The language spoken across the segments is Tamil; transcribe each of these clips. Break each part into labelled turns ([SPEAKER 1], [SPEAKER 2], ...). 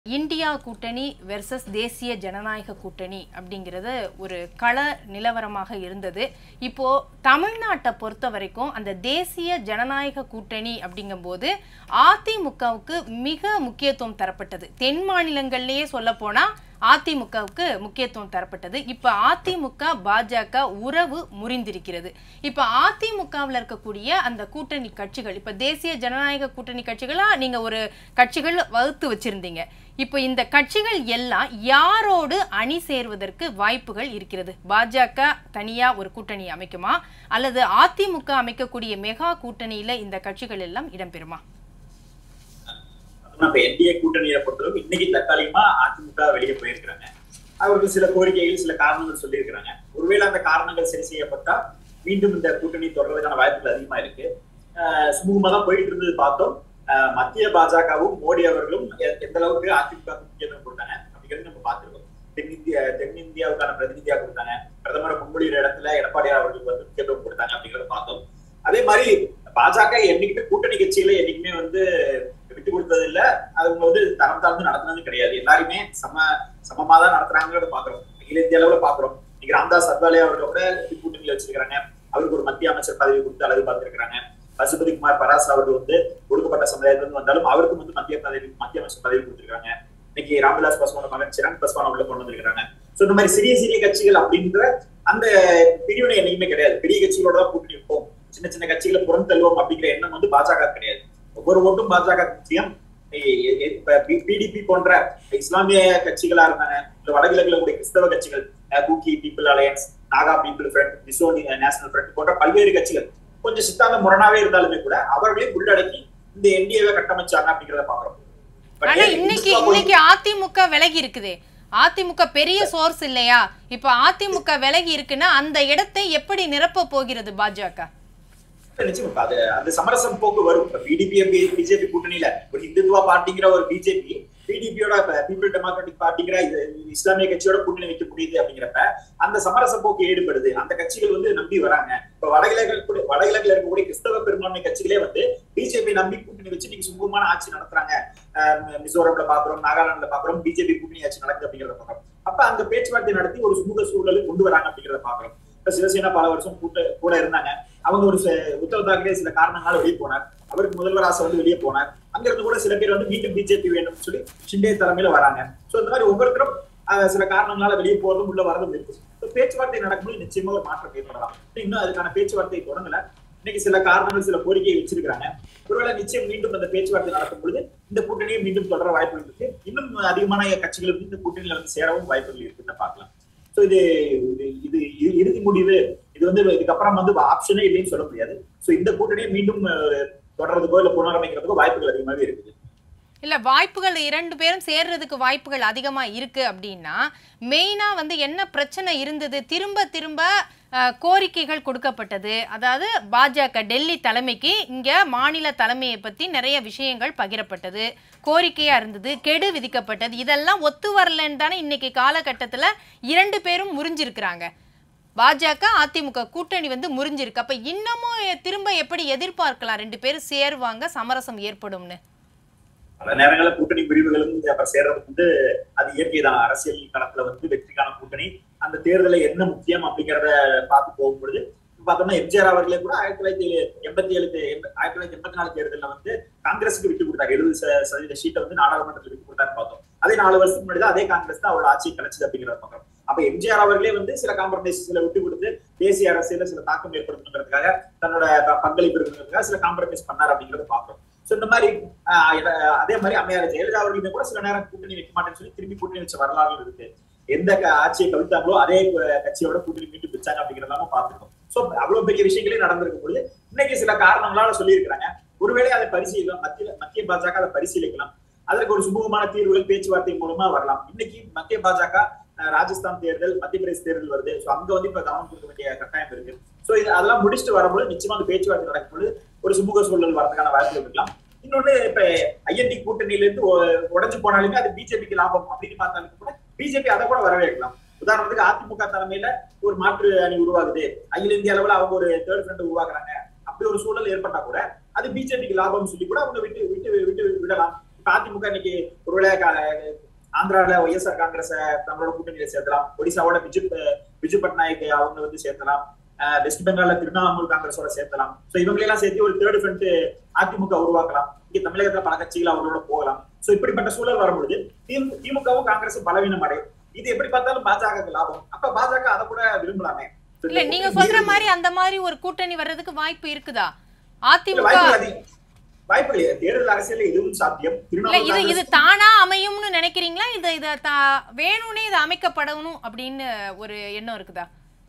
[SPEAKER 1] இந்தியா கூட்டணி வெர்சஸ் தேசிய ஜனநாயக கூட்டணி அப்படிங்கிறது ஒரு கள நிலவரமாக இருந்தது இப்போ தமிழ்நாட்டை பொறுத்த வரைக்கும் அந்த தேசிய ஜனநாயக கூட்டணி அப்படிங்கும்போது அதிமுகவுக்கு மிக முக்கியத்துவம் தரப்பட்டது தென் மாநிலங்கள்லயே சொல்ல போனா அதிமுகவுக்கு முக்கியத்துவம் தரப்பட்டது இப்ப அதிமுக பாஜக உறவு முறிந்திருக்கிறது இப்ப அதிமுகவில் இருக்கக்கூடிய அந்த கூட்டணி கட்சிகள் இப்ப தேசிய ஜனநாயக கூட்டணி கட்சிகளா நீங்க ஒரு கட்சிகள் வகுத்து வச்சிருந்தீங்க இப்போ இந்த கட்சிகள் எல்லாம் யாரோடு அணி சேர்வதற்கு வாய்ப்புகள் இருக்கிறது பாஜக தனியா ஒரு கூட்டணி அமைக்குமா அல்லது அதிமுக அமைக்கக்கூடிய மெகா கூட்டணியில இந்த கட்சிகள் எல்லாம் இடம்பெறுமா
[SPEAKER 2] நம்ம என்டிஏ கூட்டணியை பொறுத்தளவுக்கு இன்னைக்கு தற்காலிகமா அதிமுக வெளியே போயிருக்கிறாங்க அவர்கள் சில கோரிக்கைகள் சில காரணங்கள் சொல்லியிருக்கிறாங்க ஒருவேளை அந்த காரணங்கள் சரி செய்யப்பட்டா மீண்டும் இந்த கூட்டணி தொடர்றதுக்கான வாய்ப்புகள் அதிகமா இருக்கு ஆஹ் சுமூகமா தான் போயிட்டு இருந்தது பார்த்தோம் ஆஹ் மத்திய பாஜகவும் மோடி அவர்களும் எ- எந்த அளவுக்கு அதிமுக முக்கியத்துவம் கொடுத்தாங்க அப்படிங்கிறது நம்ம பார்த்திருக்கோம் தென்னிந்திய தென்னிந்தியாவுக்கான பிரதிநிதியா கொடுத்தாங்க பிரதமரை முன்மொழிகிற இடத்துல எடப்பாடியார் அவர்களுக்கு வந்து முக்கியத்துவம் கொடுத்தாங்க அப்படிங்கறத பார்த்தோம் அதே மாதிரி பாஜக என்னைக்குமே கூட்டணி கட்சிகளை என்னைக்குமே வந்து விட்டு கொடுத்தது இல்ல அவங்க வந்து தரம் தாழ்ந்து நடத்துனது கிடையாது எல்லாருமே சம சமமா தான் நடத்துறாங்கிறத பாக்குறோம் அகில இந்திய அளவுல பாக்குறோம் இன்னைக்கு ராம்தாஸ் அத்வாலே அவர்களோட கூட்டணியில வச்சிருக்காங்க அவருக்கு ஒரு மத்திய அமைச்சர் பதவி கொடுத்து அழகு பார்த்திருக்கிறாங்க பசுபதி குமார் பராஸ் அவர்கள் வந்து ஒடுக்கப்பட்ட சமுதாயத்திலிருந்து வந்தாலும் அவருக்கும் வந்து மத்திய பதவி மத்திய அமைச்சர் பதவி கொடுத்திருக்காங்க இன்னைக்கு ராம்விலாஸ் பாஸ்வான் மகன் சிரண் பாஸ்வான் உள்ள கொண்டு வந்திருக்காங்க சோ இந்த மாதிரி சிறிய சிறிய கட்சிகள் அப்படின்ற அந்த பிரிவினை என்னைக்குமே கிடையாது பெரிய கட்சிகளோட தான் கூட்டணி இருப்போம் சின்ன சின்ன கட்சிகளை புறம் தள்ளுவோம் அப்படிங்கிற எண்ணம் வந்து பாஜக கிடையாது ஒவ்வொரு ஓட்டும் பாஜக கட்சியும் பிடிபி போன்ற இஸ்லாமிய கட்சிகளா இருந்தாங்க இல்ல வடகிழக்குல கூடிய கிறிஸ்தவ கட்சிகள் Kuki people alliance Naga people front மிசோனி நேஷனல் ஃப்ரண்ட் போன்ற பல்வேறு கட்சிகள் கொஞ்சம் சித்தாந்த முரணாவே இருந்தாலுமே கூட அவர்களையும் உள்ளடக்கி இந்த என்டிஏவை கட்டமைச்சாங்க அப்படிங்கிறத பாக்குறோம் But
[SPEAKER 1] ஆனா
[SPEAKER 2] ஏன்
[SPEAKER 1] இன்னைக்கு
[SPEAKER 2] இந்துத்துவா
[SPEAKER 1] இன்னைக்கு அதிமுக விலகி இருக்குதே அதிமுக பெரிய சோர்ஸ் இல்லையா இப்ப அதிமுக விலகி இருக்குன்னா அந்த இடத்தை எப்படி நிரப்ப போகிறது பாஜக
[SPEAKER 2] நிச்சயமா இப்ப அது அந்த சமரசம் போக்கு வரும் இப்ப பிடிபி பிஜேபி கூட்டணியில ஒரு இந்துத்துவா பார்ட்டிங்கிற ஒரு பிஜேபி பிடிபியோட பீப்புள் டெமோக்ராட்டிக் பார்ட்டிங்கிற இது இஸ்லாமிய கட்சியோட கூட்டணி வைக்க முடியுது அப்படிங்கிறப்ப அந்த சமரச போக்கு ஈடுபடுது அந்த கட்சிகள் வந்து நம்பி வராங்க இப்ப வடகிழக்கு கூட- வடகிழக்குல இருக்கக்கூடிய கிறிஸ்தவ பெரும்பான்மை கட்சிகளே வந்து பிஜேபி நம்பி கூட்டணி வச்சு நீங்க சுமூகமான ஆட்சி நடத்துறாங்க அஹ் மிசோரம்ல பாக்குறோம் நாகாலாந்துல பாக்குறோம் பிஜேபி கூட்டணி ஆட்சி நடக்குது அப்படிங்கறத பாக்குறோம் அப்ப அந்த பேச்சுவார்த்தை நடத்தி ஒரு சுமூக சூழலை கொண்டு வராங்க அப்படிங்கறத பாக்குறோம் இப்ப சிவசேனா பல வருஷம் கூட்ட கூட இருந்தாங்க அவங்க ஒரு ச- உத்தவ் தாக்கரே சில காரணங்களால வெளியே போனார் அவருக்கு முதல்வர் ஆசை வந்து வெளியே போனார் அங்க இருந்து கூட சில பேர் வந்து மீண்டும் பிஜேபி வேணும்னு சொல்லி ஷிண்டே தலைமையில வராங்க சோ இந்த மாதிரி ஒவ்வொருத்தரும் ஆஹ், சில காரணங்களால வெளியே போறதும் உள்ள வரதும் இருக்கு So, பேச்சுவார்த்தை நடக்கும்போது நிச்சயமா ஒரு மாற்றம் ஏற்படலாம் இன்னும் அதுக்கான பேச்சுவார்த்தை தொடங்கல இன்னைக்கு சில காரணங்கள் சில கோரிக்கையை வச்சிருக்காங்க ஒருவேளை நிச்சயம் மீண்டும் அந்த பேச்சுவார்த்தை நடக்கும் பொழுது இந்த கூட்டணியை மீண்டும் தொடர வாய்ப்புகள் இருக்கு இன்னும் அதிகமான கட்சிகள் வந்து இந்த கூட்டணியில வந்து சேரவும் வாய்ப்புகள் இருக்குன்னு பார்க்கலாம் சோ இது இது- இது இது இறுதி முடிவு இது வந்து இதுக்கப்புறம் வந்து ஆப்ஷனே இல்லைன்னு சொல்ல முடியாது சோ இந்த கூட்டணியை மீண்டும் அஹ், தொடர்றதுக்கோ இல்ல புனரமைக்கிறதுக்கோ வாய்ப்புகள் அதிகமாவே இருக்குது
[SPEAKER 1] இல்ல வாய்ப்புகள் இரண்டு பேரும் சேர்றதுக்கு வாய்ப்புகள் அதிகமா இருக்கு அப்படின்னா மெயினா வந்து என்ன பிரச்சனை இருந்தது திரும்ப திரும்ப அஹ், கோரிக்கைகள் கொடுக்கப்பட்டது அதாவது பாஜக டெல்லி தலைமைக்கு இங்க மாநில தலைமையை பத்தி நிறைய விஷயங்கள் பகிரப்பட்டது கோரிக்கையா இருந்தது கெடு விதிக்கப்பட்டது இதெல்லாம் ஒத்து வரலன்னு தானே இன்னைக்கு காலகட்டத்துல இரண்டு பேரும் முறிஞ்சிருக்கிறாங்க பாஜக அதிமுக கூட்டணி வந்து முறிஞ்சிருக்கு அப்ப இன்னமும் திரும்ப எப்படி எதிர்பார்க்கலாம் ரெண்டு பேரும் சேருவாங்க சமரசம் ஏற்படும்னு
[SPEAKER 2] பல நேரங்களில் கூட்டணி பிரிவுகளும் அப்புறம் சேர்றது வந்து அது இயற்கை தான் அரசியல் களத்துல வந்து வெற்றிக்கான கூட்டணி அந்த தேர்தலை என்ன முக்கியம் அப்படிங்கறத பார்த்து போகும்பொழுது பார்த்தோம்னா எம்ஜிஆர் அவர்களே கூட ஆயிரத்தி தொள்ளாயிரத்தி எண்பத்தி ஏழு எண்ப- ஆயிரத்தி தொள்ளாயிரத்தி எண்பத்தி நாலு தேர்தலில் வந்து காங்கிரஸுக்கு விட்டு கொடுத்தாரு எழுபது ச- சதவீத சீட்டை வந்து நாடாளுமன்றத்தில் விட்டு கொடுத்தாரு பார்த்தோம் அதே நாலு வருஷத்துக்கு முன்னாடி தான் அதே காங்கிரஸ் தான் அவரோட ஆட்சியை கலைச்சது அப்படிங்கிறத பார்க்கிறோம் அப்ப எம்ஜிஆர் அவர்களே வந்து சில காம்ப்ரமைஸ் சில விட்டு கொடுத்து தேசிய அரசியல சில தாக்கம் ஏற்படுத்தணுங்கிறதுக்காக தன்னோட ப- பங்களிப்பு இருக்கிறதுக்காக சில காம்ப்ரமைஸ் பண்ணார் அப்படிங்கறத பார்க்கிறோம் சோ இந்த மாதிரி ஆஹ் இத- அதே மாதிரி அம்மையார் ஜெயலலிதா அவர்களுமே கூட சில நேரம் கூட்டணி வைக்க மாட்டேன்னு சொல்லி திரும்பி கூட்டணி வச்ச வரலாறு இருக்கு எந்த க- ஆட்சியை கவிழ்த்தாங்களோ அதே க- கட்சியோட கூட்டணி மீட்டு வச்சாங்க அப்படிங்கறதாம பார்த்திருக்கோம் சோ அவ்வளவு பெரிய விஷயங்களே நடந்திருக்கும் பொழுது இன்னைக்கு சில காரணங்களால சொல்லியிருக்கிறாங்க ஒருவேளை அதை பரிசீலிக்கலாம் மத்திய மத்திய பாஜக அதை பரிசீலிக்கலாம் அதற்கு ஒரு சுமூகமான தீர்வுகள் பேச்சுவார்த்தை மூலமா வரலாம் இன்னைக்கு மத்திய பாஜக அஹ், ராஜஸ்தான் தேர்தல் மத்திய பிரதேச தேர்தல் வருது சோ அங்க வந்து இப்ப கவனம் கொடுக்க வேண்டிய கட்டாயம் இருக்கு சோ இது அதெல்லாம் முடிச்சுட்டு வரும்போது நிச்சயமா அந்த பேச்சுவார்த்தை நடக்கும்போது ஒரு சுமூக சூழல் வரதுக்கான வாய்ப்புகள் இருக்கலாம் இன்னொன்னு இப்ப ஐஎன்டி கூட்டணியில இருந்து ஒ- உடைஞ்சு போனாலுமே அது பிஜேபிக்கு லாபம் அப்படின்னு பார்த்தாலும் கூட பிஜேபி அதை கூட வரவேற்கலாம் உதாரணத்துக்கு அதிமுக தலைமையில ஒரு மாற்று அணி உருவாகுது அகில இந்திய அளவுல அவங்க ஒரு தேர்ட் ஃப்ரண்ட் உருவாக்குறாங்க அப்படி ஒரு சூழல் ஏற்பட்டா கூட அது பிஜேபிக்கு லாபம் சொல்லி கூட அவங்க விட்டு விட்டு விட்டு விடலாம் இப்ப அதிமுக இன்னைக்கு ஒருவேளை க- ஆந்திரால ஒய்எஸ்ஆர் காங்கிரஸ் நம்மளோட கூட்டணியில சேர்த்தலாம் ஒடிசாவோட பிஜு பிஜு பட்நாயக் அவங்க வந்து சேர்த்தலாம் அஹ் வெஸ்ட் பெங்கால்ல திரிணாமுல் காங்கிரஸோட சேர்த்தலாம் சோ இவங்களெல்லாம் சேர்த்து ஒரு தேர்ட் ஃப்ரண்ட் அதிமுக உருவாக்கலாம் இங்க தமிழகத்துல பல கட்சிகள் அவர்களோட போகலாம் சோ இப்படிப்பட்ட சூழல் வரும்பொழுது திமு- திமுகவும் காங்கிரஸும் பலவீனம் அடையும் இது எப்படி பார்த்தாலும் பாஜக லாபம் அப்ப பாஜக அதை கூட விரும்பலாமே
[SPEAKER 1] இல்ல நீங்க சொல்ற மாதிரி அந்த மாதிரி ஒரு கூட்டணி வர்றதுக்கு வாய்ப்பு இருக்குதா
[SPEAKER 2] இல்ல,
[SPEAKER 1] அதிமுக
[SPEAKER 2] வாய்ப்புகள் அதிகம். வாய்ப்புகள் இல்லை. தேர்தல் அரசியல் இதுவும் சாத்தியம்
[SPEAKER 1] இல்ல
[SPEAKER 2] திரிணாமுல்
[SPEAKER 1] இது இது
[SPEAKER 2] காங்கிரஸ்
[SPEAKER 1] தானா அமையும்னு நினைக்கிறீங்களா இது இத தா- வேணும்னே இது அமைக்கப்படணும் அப்படின்னு ஒரு எண்ணம் இருக்குதா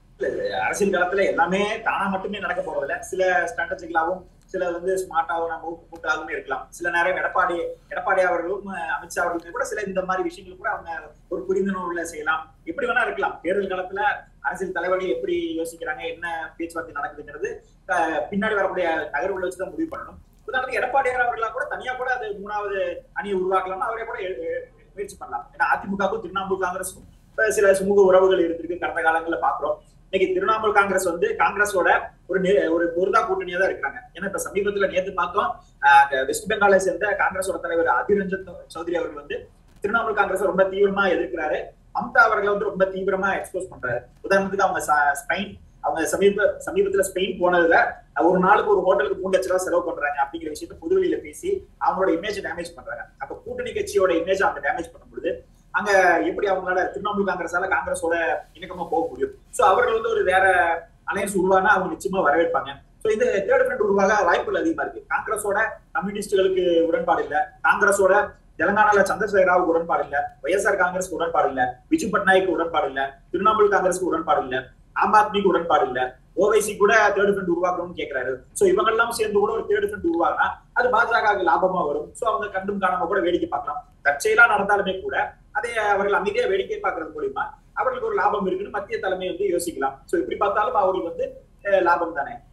[SPEAKER 2] அரசியல் காலத்துல எல்லாமே தானா மட்டுமே நடக்க போறதில்ல சில ஸ்ட்ராட்டஜிக்கலாவும் சில வந்து ஸ்மார்ட்டாவும் நம்ம கூட்டாகவும் இருக்கலாம் சில நேரம் எடப்பாடி எடப்பாடி அவர்களும் அஹ், அமித்ஷா அவர்களுமே கூட சில இந்த மாதிரி விஷயங்கள் கூட அவங்க ஒரு புரிந்துணர்வுல செய்யலாம் எப்படி வேணா இருக்கலாம் தேர்தல் காலத்துல அரசியல் தலைவர்கள் எப்படி யோசிக்கிறாங்க என்ன பேச்சுவார்த்தை நடக்குதுங்கிறது அஹ், பின்னாடி வரக்கூடிய நகர்வுகளை வச்சுதான் முடிவு பண்ணணும் உதாரணத்துக்கு எடப்பாடியார் அவர்களா கூட தனியா கூட அது மூணாவது அணியை உருவாக்கலாம் அவரே கூட எ- எ- முயற்சி பண்ணலாம் ஏன்னா அதிமுகவுக்கும் திரிணாமுல் காங்கிரஸும் இப்ப சில சுமூக உறவுகள் இருந்திருக்கு கடந்த காலங்கள்ல பாக்குறோம் இன்னைக்கு திரிணாமுல் காங்கிரஸ் வந்து காங்கிரஸோட ஒரு நெ- ஒரு பொருதா கூட்டணியா தான் இருக்காங்க ஏன்னா இப்ப சமீபத்துல நேத்து பார்த்தோம் ஆஹ் வெஸ்ட் பெங்காலை சேர்ந்த காங்கிரஸோட தலைவர் அதிர் ரஞ்சன் சௌத்ரி அவர்கள் வந்து திரிணாமுல் காங்கிரஸ் ரொம்ப தீவிரமா எதிர்க்கிறாரு மம்தா அவர்களை வந்து ரொம்ப தீவிரமா எக்ஸ்போஸ் பண்றாரு உதாரணத்துக்கு அவங்க ச- ஸ்பெயின் அவங்க சமீப சமீபத்துல ஸ்பெயின் போனதுல ஒரு நாளுக்கு ஒரு ஹோட்டலுக்கு மூணு லட்ச ரூபாய் செலவு பண்றாங்க அப்படிங்கிற விஷயத்த பொதுவெளியில பேசி அவங்களோட இமேஜ் டேமேஜ் பண்றாங்க அப்ப கூட்டணி கட்சியோட இமேஜ் அவங்க டேமேஜ் பண்ணும்பொழுது அங்க எப்படி அவங்களால திரிணாமுல் காங்கிரஸால காங்கிரஸோட இணக்கமா போக முடியும் சோ அவர்கள் வந்து ஒரு வேற அலையன்ஸ் உருவானா அவங்க நிச்சயமா வரவேற்பாங்க சோ இந்த தேர்ட் ஃப்ரண்ட் உருவாக வாய்ப்புகள் அதிகமா இருக்கு காங்கிரஸோட கம்யூனிஸ்டுகளுக்கு உடன்பாடு இல்ல காங்கிரஸோட தெலங்கானால சந்திரசேகராவுக்கு உடன்பாடு இல்ல ஒய்எஸ்ஆர் காங்கிரஸ்க்கு உடன்பாடு இல்ல விஜு பட்நாயக்கு உடன்பாடு இல்ல திரிணாமுல் காங்கிரஸ்க்கு உடன்பாடு இல்ல ஆம் ஆத்மிக்கு உடன்பாடு இல்ல ஓவைசி கூட தேர்ட் ஃப்ரண்ட் உருவாக்கணும்னு கேக்குறாரு சோ இவங்க எல்லாம் சேர்ந்து கூட ஒரு தேர்ட் ஃப்ரண்ட் உருவாகினா அது பாஜக லாபமா வரும் சோ அவங்க கண்டும் காணாம கூட வேடிக்கை பார்க்கலாம் தற்செயலா நடந்தாலுமே கூட அதை அவர்கள் அமைதியா வேடிக்கை பார்க்கறது மூலியமா அவர்களுக்கு ஒரு லாபம் இருக்குன்னு மத்திய தலைமை வந்து யோசிக்கலாம் சோ இப்படி பார்த்தாலும் அவங்களுக்கு வந்து அஹ், லாபம் தானே